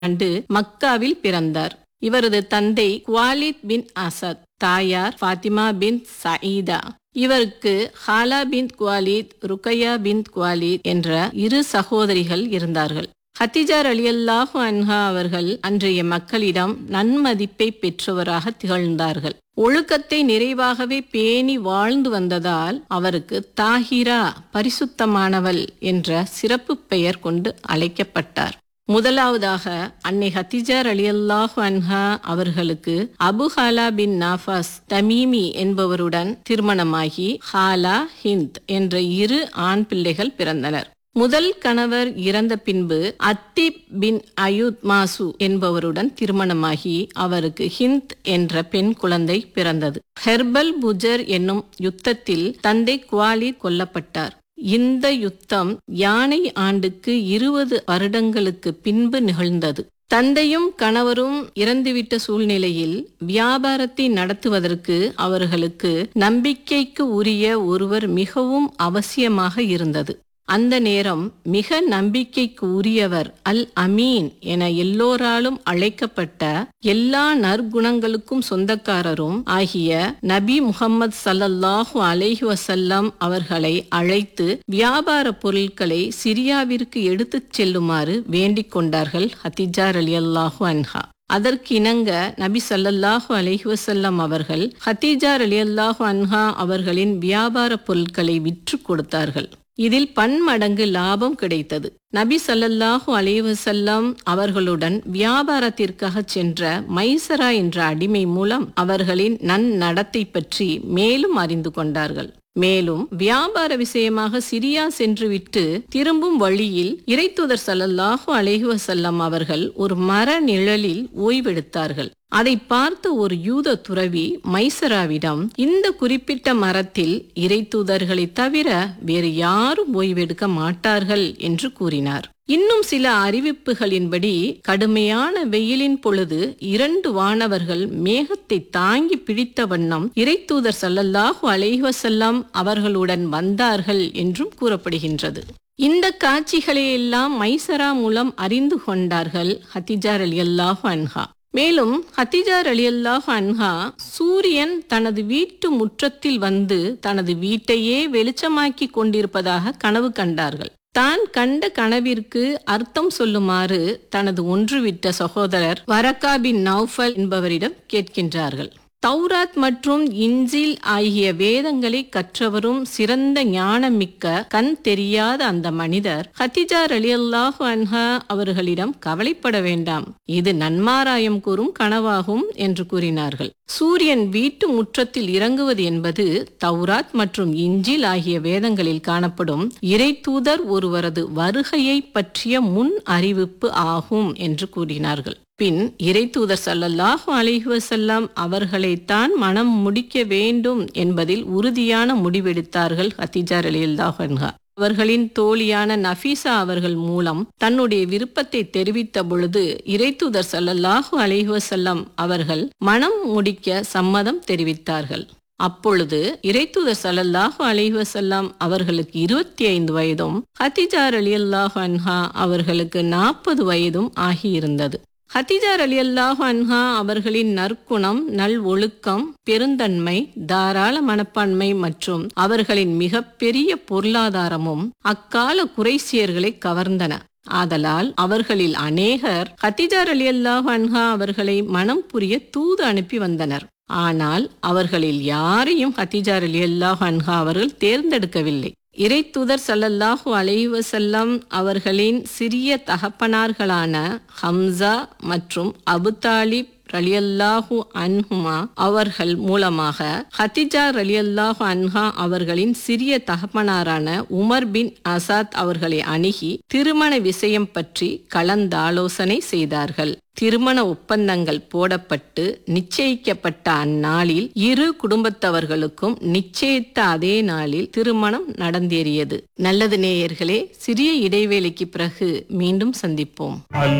ஆண்டு மக்காவில் பிறந்தார் இவரது தந்தை குவாலித் பின் அசத் தாயார் ஃபாத்திமா பின் சயீதா இவருக்கு ஹாலா பின் குவாலித் ருக்கையா பின் குவாலித் என்ற இரு சகோதரிகள் இருந்தார்கள் ஹத்திஜார் அலியல்லாஹு அன்ஹா அவர்கள் அன்றைய மக்களிடம் நன்மதிப்பை பெற்றவராக திகழ்ந்தார்கள் ஒழுக்கத்தை நிறைவாகவே பேணி வாழ்ந்து வந்ததால் அவருக்கு தாஹிரா பரிசுத்தமானவள் என்ற சிறப்பு பெயர் கொண்டு அழைக்கப்பட்டார் முதலாவதாக அன்னை ஹத்திஜார் அலியல்லாஹு அன்ஹா அவர்களுக்கு அபு ஹாலா பின் நாஃபாஸ் தமீமி என்பவருடன் திருமணமாகி ஹாலா ஹிந்த் என்ற இரு ஆண் பிள்ளைகள் பிறந்தனர் முதல் கணவர் இறந்த பின்பு அத்திப் பின் அயுத் மாசு என்பவருடன் திருமணமாகி அவருக்கு ஹிந்த் என்ற பெண் குழந்தை பிறந்தது ஹெர்பல் புஜர் என்னும் யுத்தத்தில் தந்தை குவாலி கொல்லப்பட்டார் இந்த யுத்தம் யானை ஆண்டுக்கு இருபது வருடங்களுக்கு பின்பு நிகழ்ந்தது தந்தையும் கணவரும் இறந்துவிட்ட சூழ்நிலையில் வியாபாரத்தை நடத்துவதற்கு அவர்களுக்கு நம்பிக்கைக்கு உரிய ஒருவர் மிகவும் அவசியமாக இருந்தது அந்த நேரம் மிக நம்பிக்கைக்கு உரியவர் அல் அமீன் என எல்லோராலும் அழைக்கப்பட்ட எல்லா நற்குணங்களுக்கும் சொந்தக்காரரும் ஆகிய நபி முகம்மது சல்லல்லாஹு அலைஹி வசல்லம் அவர்களை அழைத்து வியாபார பொருட்களை சிரியாவிற்கு எடுத்துச் செல்லுமாறு வேண்டிக் கொண்டார்கள் ஹத்திஜார் அலி அல்லாஹு அன்ஹா அதற்கு இணங்க நபி சல்லல்லாஹு அலைஹி வசல்லம் அவர்கள் ஹத்தீஜார் அலி அல்லாஹு அன்ஹா அவர்களின் வியாபார பொருட்களை விற்று கொடுத்தார்கள் இதில் பன்மடங்கு லாபம் கிடைத்தது நபி சல்லல்லாஹு அலைவசல்லம் அவர்களுடன் வியாபாரத்திற்காக சென்ற மைசரா என்ற அடிமை மூலம் அவர்களின் நன்னடத்தை பற்றி மேலும் அறிந்து கொண்டார்கள் மேலும் வியாபார விஷயமாக சிரியா சென்றுவிட்டு திரும்பும் வழியில் இறைத்துதர் சல்லல்லாஹு அலைஹி வசல்லம் அவர்கள் ஒரு மர நிழலில் ஓய்வெடுத்தார்கள் அதை பார்த்த ஒரு யூத துறவி மைசராவிடம் இந்த குறிப்பிட்ட மரத்தில் இறைத்தூதர்களை தவிர வேறு யாரும் ஓய்வெடுக்க மாட்டார்கள் என்று கூறினார் இன்னும் சில அறிவிப்புகளின்படி கடுமையான வெயிலின் பொழுது இரண்டு வானவர்கள் மேகத்தை தாங்கி பிடித்த வண்ணம் இறைத்தூதர் சல்லல்லாஹு அலைவசல்லாம் அவர்களுடன் வந்தார்கள் என்றும் கூறப்படுகின்றது இந்த காட்சிகளையெல்லாம் மைசரா மூலம் அறிந்து கொண்டார்கள் ஹத்திஜார் அலி அல்லாஹு அன்ஹா மேலும் ஹத்திஜார் அலி அல்லாஹ் அன்ஹா சூரியன் தனது வீட்டு முற்றத்தில் வந்து தனது வீட்டையே வெளிச்சமாக்கி கொண்டிருப்பதாக கனவு கண்டார்கள் தான் கண்ட கனவிற்கு அர்த்தம் சொல்லுமாறு தனது ஒன்றுவிட்ட சகோதரர் வரக்கா பின் நௌஃபல் என்பவரிடம் கேட்கின்றார்கள் தௌராத் மற்றும் இன்ஜில் ஆகிய வேதங்களை கற்றவரும் சிறந்த ஞானமிக்க கண் தெரியாத அந்த மனிதர் ஹத்திஜார் அலி அல்லாஹு அன்ஹா அவர்களிடம் கவலைப்பட வேண்டாம் இது நன்மாராயம் கூறும் கனவாகும் என்று கூறினார்கள் சூரியன் வீட்டு முற்றத்தில் இறங்குவது என்பது தௌராத் மற்றும் இஞ்சில் ஆகிய வேதங்களில் காணப்படும் இறை தூதர் ஒருவரது வருகையை பற்றிய முன் அறிவிப்பு ஆகும் என்று கூறினார்கள் பின் இறை தூதர் சல்லல்லாஹு அலைஹி வசல்லாம் அவர்களைத்தான் மனம் முடிக்க வேண்டும் என்பதில் உறுதியான முடிவெடுத்தார்கள் ஹத்திஜார் அலி அல்லாஹன்ஹா அவர்களின் தோழியான நஃபீசா அவர்கள் மூலம் தன்னுடைய விருப்பத்தை தெரிவித்த பொழுது இறைத்தூதர் சல்லல்லாஹு அலைஹி வசல்லம் அவர்கள் மனம் முடிக்க சம்மதம் தெரிவித்தார்கள் அப்பொழுது இறைத்தூதர் சல்லல்லாஹு அலைஹி வசல்லாம் அவர்களுக்கு இருபத்தி ஐந்து வயதும் ஹத்திஜார் அலி அல்லாஹ் அன்ஹா அவர்களுக்கு நாற்பது வயதும் ஆகியிருந்தது ஹத்திஜார் அலி அல்லாஹு அன்ஹா அவர்களின் நற்குணம் நல் ஒழுக்கம் பெருந்தன்மை தாராள மனப்பான்மை மற்றும் அவர்களின் மிகப்பெரிய பொருளாதாரமும் அக்கால குறைசியர்களை கவர்ந்தன ஆதலால் அவர்களில் அநேகர் ஹத்திஜார் அலி அல்லாஹு அன்ஹா அவர்களை மனம் புரிய தூது அனுப்பி வந்தனர் ஆனால் அவர்களில் யாரையும் ஹத்திஜார் அலி அல்லாஹ் அன்ஹா அவர்கள் தேர்ந்தெடுக்கவில்லை இறை தூதர் சல்லல்லாஹு அலைவசல்லம் அவர்களின் சிறிய தகப்பனார்களான ஹம்சா மற்றும் அபுதாலிப் ரலியல்லாஹு அன்ஹுமா அவர்கள் மூலமாக ஹத்திஜா ரலியல்லாஹு அன்ஹா அவர்களின் சிறிய தகப்பனாரான உமர் பின் அசாத் அவர்களை அணுகி திருமண விஷயம் பற்றி கலந்தாலோசனை செய்தார்கள் திருமண ஒப்பந்தங்கள் போடப்பட்டு நிச்சயிக்கப்பட்ட அந்நாளில் இரு குடும்பத்தவர்களுக்கும் நிச்சயித்த அதே நாளில் திருமணம் நடந்தேறியது நல்லது நேயர்களே சிறிய இடைவேளைக்கு பிறகு மீண்டும் சந்திப்போம்